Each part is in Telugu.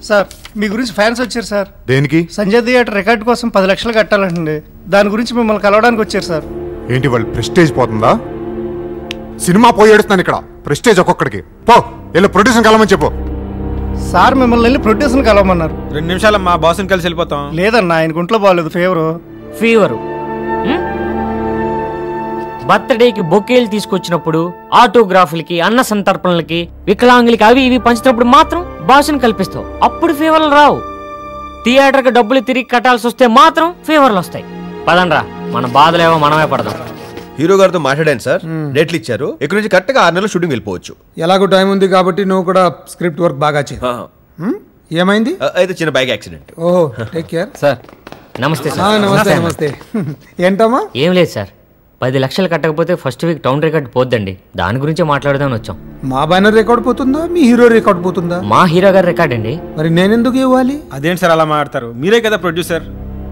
సార్ మీ గురించి ఫ్యాన్స్ వచ్చారు సార్ దేనికి సంజయ్ థియేటర్ రికార్డ్ కోసం పది లక్షలు కట్టాలంటండి దాని గురించి మిమ్మల్ని కలవడానికి వచ్చారు సార్ ఏంటి వాళ్ళు ప్రెస్టేజ్ పోతుందా సినిమా పోయి ఏడుస్తున్నాను ఇక్కడ ప్రెస్టేజ్ ఒక్కొక్కడికి పో వెళ్ళి ప్రొడ్యూసర్ కలమని చెప్పు సార్ మిమ్మల్ని వెళ్ళి ప్రొడ్యూసర్ని కలవమన్నారు రెండు నిమిషాలు మా బాస్ని కలిసి వెళ్ళిపోతాం లేదన్నా ఆయన గుంట్లో బాగలేదు ఫేవరు ఫీవరు బర్త్డేకి బొకేలు తీసుకొచ్చినప్పుడు ఆటోగ్రాఫ్లకి అన్న సంతర్పణలకి వికలాంగులకి అవి ఇవి పంచినప్పుడు మాత్రం భాషను కల్పిస్తావు అప్పుడు ఫీవర్లు రావు థియేటర్కి డబ్బులు తిరిగి కట్టాల్సి వస్తే మాత్రం ఫీవర్లు వస్తాయి పదండ్రా మన బాధలేవో మనమే పడదాం హీరో గారితో మాట్లాడాను సార్ డేట్లు ఇచ్చారు ఇక్కడ నుంచి కరెక్ట్గా ఆరు నెలలు షూటింగ్ వెళ్ళిపోవచ్చు ఎలాగో టైం ఉంది కాబట్టి నువ్వు కూడా స్క్రిప్ట్ వర్క్ బాగా చేయి ఆ, హ్మ్? ఏమైంది ఆ, అయితే చిన్న బైక్ యాక్సిడెంట్ ఓహో టేక్ కేర్ సార్ నమస్తే ఆ, సార్ నమస్తే నమస్తే ఏంటమ్మా ఏం లేదు సార్ పది లక్షలు కట్టకపోతే ఫస్ట్ వీక్ టౌన్ రికార్డ్ పోద్దండి దాని గురించే మాట్లాడదామని వచ్చాం మా బ్యానర్ రికార్డ్ పోతుందా మీ హీరో రికార్డ్ పోతుందా మా హీరో గారి రికార్డ్ అండి మరి నేనెందుకు ఇవ్వాలి అదేంటి సార్ అలా మాట్లాడతారు మీరే కదా ప్రొడ్యూసర్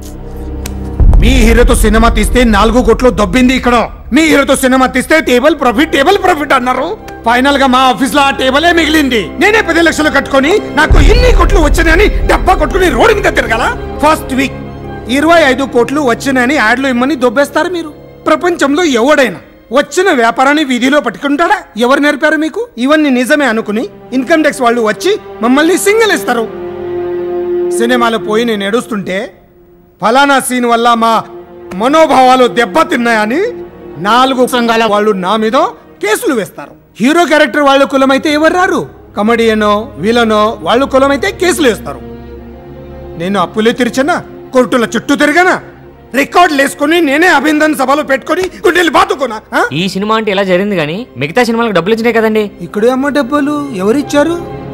మీ హీరోతో సినిమా తీస్తే నాలుగు కోట్లు దొబ్బింది ఇక్కడ మీ హీరోతో సినిమా తీస్తే టేబుల్ ప్రాఫిట్ టేబుల్ ప్రాఫిట్ అన్నారు ఫైనల్ గా మా ఆఫీస్ లో ఆ టేబులే మిగిలింది నేనే పది లక్షలు కట్టుకొని నాకు ఇన్ని కోట్లు వచ్చినాయని డబ్బా కొట్టుకుని రోడ్డు మీద తిరగల ఫస్ట్ వీక్ ఇరవై ఐదు కోట్లు వచ్చినాయని యాడ్లు ఇమ్మని దొబ్బేస్తారు మీరు ప్రపంచంలో ఎవడైనా వచ్చిన వ్యాపారాన్ని వీధిలో పట్టుకుంటాడా ఎవరు నేర్పారు మీకు ఇవన్నీ నిజమే అనుకుని ఇన్కమ్ ట్యాక్స్ వాళ్ళు వచ్చి మమ్మల్ని సింగిల్ ఇస్తారు సినిమాలో పోయి నేను ఏడుస్తుంటే ఫలానా సీన్ వల్ల మా మనోభావాలు దెబ్బతిన్నాయని నాలుగు సంఘాల వాళ్ళు నా మీద కేసులు వేస్తారు హీరో క్యారెక్టర్ వాళ్ళ కులమైతే ఎవరు రారు కమెడియనో విలనో వాళ్ళ కులమైతే కేసులు వేస్తారు నేను అప్పులే తెరిచనా కోర్టుల చుట్టూ తిరగనా రికార్డులు వేసుకుని నేనే అభినందన్ సభలో పెట్టుకొని గుండెలు బాదుకున్నా ఆ? ఈ సినిమా అంటే ఇలా జరిగింది కానీ మిగతా సినిమాలకు డబ్బులు ఇచ్చినాయి కదండి ఇక్కడే అమ్మ డబ్బులు ఎవరిచ్చారు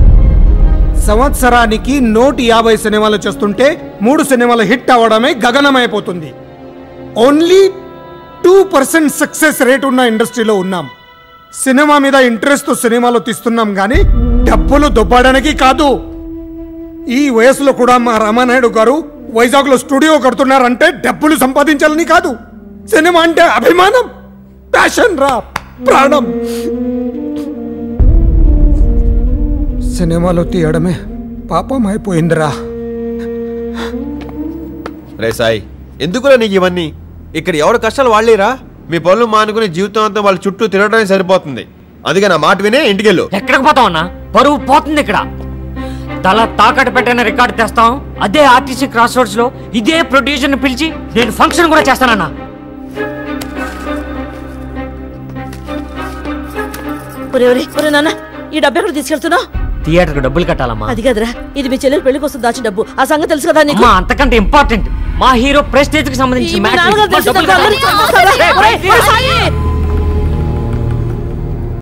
సంవత్సరానికి నూట యాభై సినిమాలు చేస్తుంటే మూడు సినిమాలు హిట్ అవ్వడమే గగనమైపోతుంది only two percent success rate ఉన్న ఇండస్ట్రీలో ఉన్నాం సినిమా మీద ఇంట్రెస్ట్ సినిమాలు తీస్తున్నాం కానీ డబ్బులు దొబ్బడానికి కాదు ఈ వయసులో కూడా మా రామానాయుడు గారు వైజాగ్ లో స్టూడియో కడుతున్నారంటే డబ్బులు సంపాదించాలని కాదు సినిమా అంటే అభిమానం ప్యాషన్ రా ప్రాణం సినిమాలో తీయడమే పాపం అయిపోయిందిరా రే సాయి ఎందుకురా నీకు ఇవన్నీ ఇక్కడ ఎవరి కష్టాలు వాళ్ళేరా మీ పనులు మానుకుని జీవితం అంతా వాళ్ళ చుట్టూ తిరగడానికి సరిపోతుంది అందుకే నా మాట వినే ఇంటికెళ్ళు ఎక్కడికి పోతాం అన్న పరువు పోతుంది ఇక్కడ తల తాకట్టు పెట్టిన రికార్డు తెస్తాం అదే ఆర్టీసీ క్రాస్ రోడ్స్ లో ఇదే ప్రొడ్యూసర్ ని పిలిచి నేను ఫంక్షన్ కూడా చేస్తానన్నా ఒరే ఒరే ఒరే నాన్న ఈ డబ్బు ఎక్కడ తీసుకెళ్తున్నావు థియేటర్ కు డబ్బులు కట్టాలమ్మా అది కదరా ఇది మీ చెల్లెలు పెళ్లి కోసం దాచిన డబ్బు ఆ సంగతి తెలుసు కదా నీకు అమ్మా అంతకంటే ఇంపార్టెంట్ మా హీరో ప్రెస్టేజ్ కి సంబంధించిన ఈ మీ matter. నాన్నగారు డబ్బులు తెలిసిన కట్టాలి. అందరికీ తెలుసు కదా? రేయ్, ఒరే, రేయ్, ఒరే, సాయి!